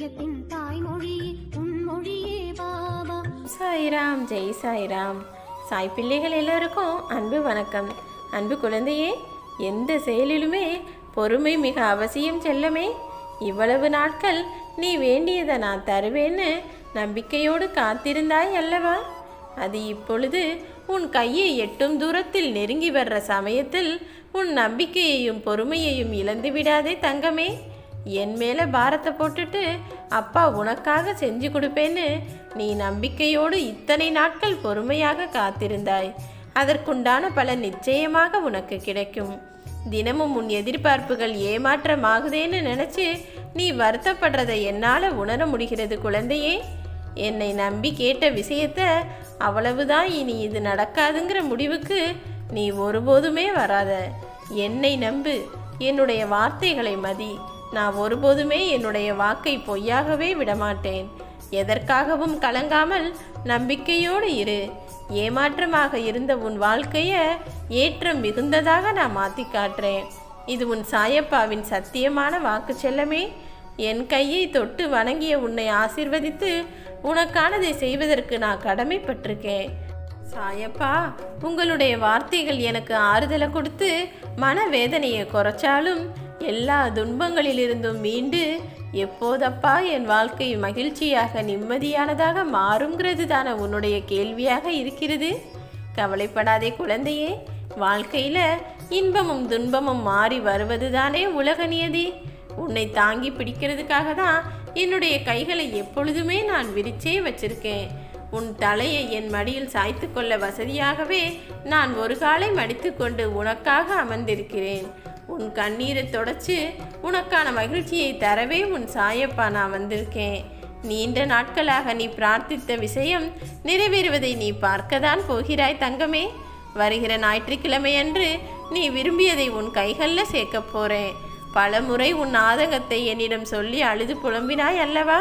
சத்தியத்தின் தாய்மொழியே உன் மொழியே பாபா சாய்ராம் ஜெய் சாய்ராம் சாய் பிள்ளைகள் எல்லாருக்கும் அன்பு வணக்கம் அன்பு குழந்தையே எந்த செயலிலுமே பொறுமை மிக அவசியம் செல்லமே இவ்வளவு நாட்கள் நீ வேண்டியதை நான் தருவேன்னு நம்பிக்கையோடு காத்திருந்தாய் அல்லவா அது இப்பொழுது உன் கையை எட்டும் தூரத்தில் நெருங்கி வர்ற சமயத்தில் உன் நம்பிக்கையையும் பொறுமையையும் இழந்து விடாதே தங்கமே என் மேலே பாரத்தை போட்டுட்டு அப்பா உனக்காக செஞ்சு கொடுப்பேன்னு நீ நம்பிக்கையோடு இத்தனை நாட்கள் பொறுமையாக காத்திருந்தாய் அதற்குண்டான பலன் நிச்சயமாக உனக்கு கிடைக்கும் தினமும் உன் எதிர்பார்ப்புகள் ஏமாற்றமாகுதேன்னு நினச்சி நீ வருத்தப்படுறதை என்னால் உணர முடிகிறது குழந்தையே என்னை நம்பி கேட்ட விஷயத்த அவ்வளவுதான் இனி இது நடக்காதுங்கிற முடிவுக்கு நீ ஒருபோதுமே வராத என்னை நம்பு என்னுடைய வார்த்தைகளை மதி நான் ஒருபோதுமே என்னுடைய வாக்கை பொய்யாகவே விடமாட்டேன் எதற்காகவும் கலங்காமல் நம்பிக்கையோடு இரு ஏமாற்றமாக இருந்த உன் வாழ்க்கைய ஏற்றம் மிகுந்ததாக நான் மாற்றி காட்டுறேன் இது உன் சாயப்பாவின் சத்தியமான வாக்கு செல்லமே என் கையை தொட்டு வணங்கிய உன்னை ஆசிர்வதித்து உனக்கானதை செய்வதற்கு நான் கடமைப்பட்டிருக்கேன் சாயப்பா உங்களுடைய வார்த்தைகள் எனக்கு ஆறுதலை கொடுத்து மனவேதனையை குறைச்சாலும் எல்லா துன்பங்களிலிருந்தும் மீண்டு எப்போதப்பா என் வாழ்க்கை மகிழ்ச்சியாக நிம்மதியானதாக மாறுங்கிறது தானே உன்னுடைய கேள்வியாக இருக்கிறது கவலைப்படாதே குழந்தையே வாழ்க்கையில் இன்பமும் துன்பமும் மாறி வருவது தானே உலக நியதி உன்னை தாங்கி பிடிக்கிறதுக்காக தான் என்னுடைய கைகளை எப்பொழுதுமே நான் விரிச்சே வச்சிருக்கேன் உன் தலையை என் மடியில் சாய்த்து கொள்ள வசதியாகவே நான் ஒரு காலை மடித்துக்கொண்டு உனக்காக அமர்ந்திருக்கிறேன் உன் கண்ணீரை தொடச்சு உனக்கான மகிழ்ச்சியை தரவே உன் சாயப்பா நான் வந்திருக்கேன் நீண்ட நாட்களாக நீ பிரார்த்தித்த விஷயம் நிறைவேறுவதை நீ பார்க்கத்தான் போகிறாய் தங்கமே வருகிற ஞாயிற்றுக்கிழமையன்று நீ விரும்பியதை உன் கைகளில் சேர்க்கப் போறேன் பலமுறை உன் ஆதங்கத்தை என்னிடம் சொல்லி அழுது புலம்பினாய் அல்லவா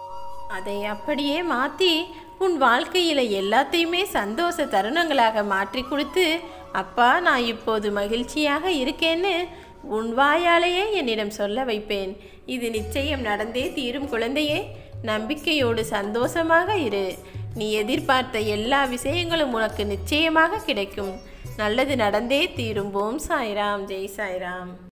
அதை அப்படியே மாற்றி உன் வாழ்க்கையில் எல்லாத்தையுமே சந்தோஷ தருணங்களாக மாற்றி கொடுத்து அப்பா நான் இப்போது மகிழ்ச்சியாக இருக்கேன்னு உன் வாயாலேயே என்னிடம் சொல்ல வைப்பேன் இது நிச்சயம் நடந்தே தீரும் குழந்தையே நம்பிக்கையோடு சந்தோஷமாக இரு நீ எதிர்பார்த்த எல்லா விஷயங்களும் உனக்கு நிச்சயமாக கிடைக்கும் நல்லது நடந்தே தீரும் ஓம் சாய்ராம் ஜெய் சாய்ராம்